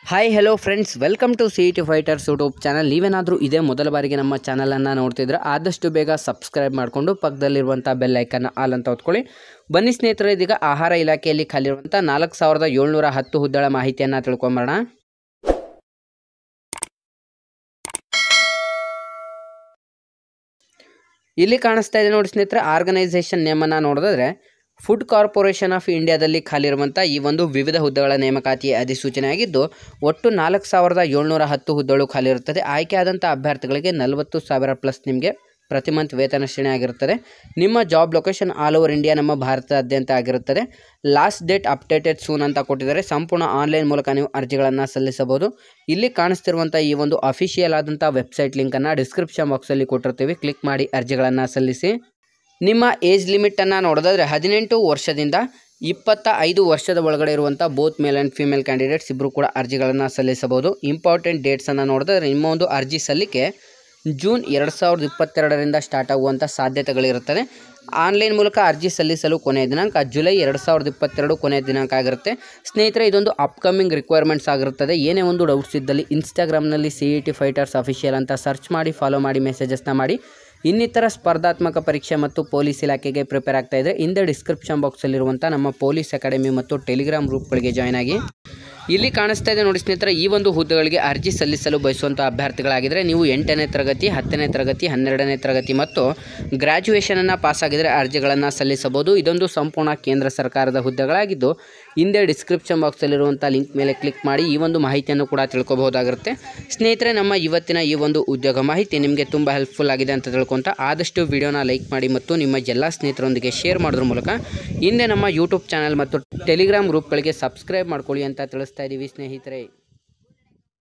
hi hello friends welcome to C T fighters YouTube channel ನೀವೇನಾದರೂ ಇದೇ ಮೊದಲ ಬಾರಿಗೆ ನಮ್ಮ ಚಾನಲನ್ನು ನೋಡ್ತಿದ್ರೆ ಆದಷ್ಟು ಬೇಗ ಸಬ್ಸ್ಕ್ರೈಬ್ ಮಾಡಿಕೊಂಡು ಪಕ್ಕದಲ್ಲಿರುವಂಥ ಬೆಲ್ ಐಕನ್ನ ಆಲ್ ಅಂತ ಹೊತ್ಕೊಳ್ಳಿ ಬನ್ನಿ ಸ್ನೇಹಿತರೆ ಇದೀಗ ಆಹಾರ ಇಲಾಖೆಯಲ್ಲಿ ಖಾಲಿರುವಂಥ ನಾಲ್ಕು ಸಾವಿರದ ಏಳ್ನೂರ ಹತ್ತು ಹುದ್ದೆಗಳ ಮಾಹಿತಿಯನ್ನು ತಿಳ್ಕೊಂಬರೋಣ ಇಲ್ಲಿ ಕಾಣಿಸ್ತಾ ಇದೆ ನೋಡಿ ಸ್ನೇಹಿತರೆ ಆರ್ಗನೈಸೇಷನ್ ನೇಮನ್ನು ನೋಡಿದ್ರೆ ಫುಡ್ ಕಾರ್ಪೊರೇಷನ್ ಆಫ್ ಇಂಡಿಯಾದಲ್ಲಿ ಖಾಲಿರುವಂಥ ಈ ಒಂದು ವಿವಿಧ ಹುದ್ದೆಗಳ ನೇಮಕಾತಿಯ ಅಧಿಸೂಚನೆ ಆಗಿದ್ದು ಒಟ್ಟು ನಾಲ್ಕು ಸಾವಿರದ ಏಳ್ನೂರ ಹತ್ತು ಹುದ್ದೆಗಳು ಖಾಲಿ ಇರುತ್ತದೆ ಆಯ್ಕೆಯಾದಂಥ ಅಭ್ಯರ್ಥಿಗಳಿಗೆ ನಲವತ್ತು ಸಾವಿರ ಪ್ಲಸ್ ನಿಮಗೆ ಪ್ರತಿ ಮಂತ್ ವೇತನ ಶ್ರೇಣಿ ಆಗಿರುತ್ತದೆ ನಿಮ್ಮ job location all over India ನಮ್ಮ ಭಾರತದಾದ್ಯಂತ ಆಗಿರುತ್ತದೆ ಲಾಸ್ಟ್ ಡೇಟ್ ಅಪ್ಡೇಟೆಡ್ ಸೂನ್ ಅಂತ ಕೊಟ್ಟಿದ್ದಾರೆ ಸಂಪೂರ್ಣ ಆನ್ಲೈನ್ ಮೂಲಕ ನೀವು ಅರ್ಜಿಗಳನ್ನು ಸಲ್ಲಿಸಬಹುದು ಇಲ್ಲಿ ಕಾಣಿಸ್ತಿರುವಂಥ ಈ ಒಂದು ಅಫಿಷಿಯಲ್ ಆದಂಥ ವೆಬ್ಸೈಟ್ ಲಿಂಕನ್ನು ಡಿಸ್ಕ್ರಿಪ್ಷನ್ ಬಾಕ್ಸಲ್ಲಿ ಕೊಟ್ಟಿರ್ತೀವಿ ಕ್ಲಿಕ್ ಮಾಡಿ ಅರ್ಜಿಗಳನ್ನು ಸಲ್ಲಿಸಿ ನಿಮ್ಮ ಏಜ್ ಲಿಮಿಟನ್ನು ನೋಡೋದಾದರೆ ಹದಿನೆಂಟು ವರ್ಷದಿಂದ ಇಪ್ಪತ್ತ ಐದು ವರ್ಷದ ಒಳಗಡೆ ಇರುವಂಥ both male and female candidates ಇಬ್ಬರು ಕೂಡ ಅರ್ಜಿಗಳನ್ನು ಸಲ್ಲಿಸಬಹುದು ಇಂಪಾರ್ಟೆಂಟ್ ಡೇಟ್ಸನ್ನು ನೋಡಿದ್ರೆ ನಿಮ್ಮ ಒಂದು ಅರ್ಜಿ ಸಲ್ಲಿಕೆ ಜೂನ್ ಎರಡು ಸಾವಿರದ ಇಪ್ಪತ್ತೆರಡರಿಂದ ಸ್ಟಾರ್ಟ್ ಆಗುವಂಥ ಸಾಧ್ಯತೆಗಳಿರುತ್ತದೆ ಆನ್ಲೈನ್ ಮೂಲಕ ಅರ್ಜಿ ಸಲ್ಲಿಸಲು ಕೊನೆಯ ದಿನಾಂಕ ಜುಲೈ ಎರಡು ಸಾವಿರದ ಇಪ್ಪತ್ತೆರಡು ಕೊನೆಯ ದಿನಾಂಕ ಆಗಿರುತ್ತೆ ಸ್ನೇಹಿತರೆ ಇದೊಂದು ಅಪ್ಕಮಿಂಗ್ ರಿಕ್ವೈರ್ಮೆಂಟ್ಸ್ ಆಗಿರುತ್ತದೆ ಏನೇ ಒಂದು ಡೌಟ್ಸ್ ಇದ್ದಲ್ಲಿ ಇನ್ಸ್ಟಾಗ್ರಾಮ್ನಲ್ಲಿ C E T fighters official ಅಂತ ಸರ್ಚ್ ಮಾಡಿ ಫಾಲೋ ಮಾಡಿ ಮೆಸೇಜಸ್ನ ಮಾಡಿ ಇನ್ನಿತರ ಸ್ಪರ್ಧಾತ್ಮಕ ಪರೀಕ್ಷೆ ಮತ್ತು ಪೊಲೀಸ್ ಇಲಾಖೆಗೆ ಪ್ರಿಪೇರ್ ಆಗ್ತಾ ಇದ್ದರೆ ಹಿಂದೆ ಡಿಸ್ಕ್ರಿಪ್ಷನ್ ಬಾಕ್ಸಲ್ಲಿರುವಂಥ ನಮ್ಮ ಪೊಲೀಸ್ ಅಕಾಡೆಮಿ ಮತ್ತು ಟೆಲಿಗ್ರಾಮ್ ಗ್ರೂಪ್ಗಳಿಗೆ ಜಾಯ್ನ್ ಆಗಿ ಇಲ್ಲಿ ಕಾಣಿಸ್ತಾ ಇದೆ ನೋಡಿ ಸ್ನೇಹಿತರೆ ಈ ಒಂದು ಹುದ್ದೆಗಳಿಗೆ ಅರ್ಜಿ ಸಲ್ಲಿಸಲು ಬಯಸುವಂಥ ಅಭ್ಯರ್ಥಿಗಳಾಗಿದ್ದರೆ ನೀವು ಎಂಟನೇ ತರಗತಿ ಹತ್ತನೇ ತರಗತಿ ಹನ್ನೆರಡನೇ ತರಗತಿ ಮತ್ತು ಗ್ರ್ಯಾಜುಯೇಷನನ್ನು ಪಾಸಾಗಿದ್ದರೆ ಅರ್ಜಿಗಳನ್ನು ಸಲ್ಲಿಸಬಹುದು ಇದೊಂದು ಸಂಪೂರ್ಣ ಕೇಂದ್ರ ಸರ್ಕಾರದ ಹುದ್ದೆಗಳಾಗಿದ್ದು ಹಿಂದೆ ಡಿಸ್ಕ್ರಿಪ್ಷನ್ ಬಾಕ್ಸಲ್ಲಿರುವಂಥ ಲಿಂಕ್ ಮೇಲೆ ಕ್ಲಿಕ್ ಮಾಡಿ ಈ ಒಂದು ಮಾಹಿತಿಯನ್ನು ಕೂಡ ತಿಳ್ಕೊಬಹುದಾಗಿರುತ್ತೆ ಸ್ನೇಹಿತರೆ ನಮ್ಮ ಇವತ್ತಿನ ಈ ಒಂದು ಉದ್ಯೋಗ ಮಾಹಿತಿ ನಿಮಗೆ ತುಂಬ ಹೆಲ್ಪ್ಫುಲ್ ಆಗಿದೆ ಅಂತ ತಿಳ್ಕೊತ ಆದಷ್ಟು ವಿಡಿಯೋನ ಲೈಕ್ ಮಾಡಿ ಮತ್ತು ನಿಮ್ಮ ಎಲ್ಲ ಸ್ನೇಹಿತರೊಂದಿಗೆ ಶೇರ್ ಮಾಡೋದ್ರ ಮೂಲಕ ಹಿಂದೆ ನಮ್ಮ ಯೂಟ್ಯೂಬ್ ಚಾನಲ್ ಮತ್ತು ಟೆಲಿಗ್ರಾಮ್ ಗ್ರೂಪ್ಗಳಿಗೆ ಸಬ್ಸ್ಕ್ರೈಬ್ ಮಾಡ್ಕೊಳ್ಳಿ ಅಂತ ತಿಳಿಸ್ತಾ ಇದ್ದೀವಿ ಸ್ನೇಹಿತರೆ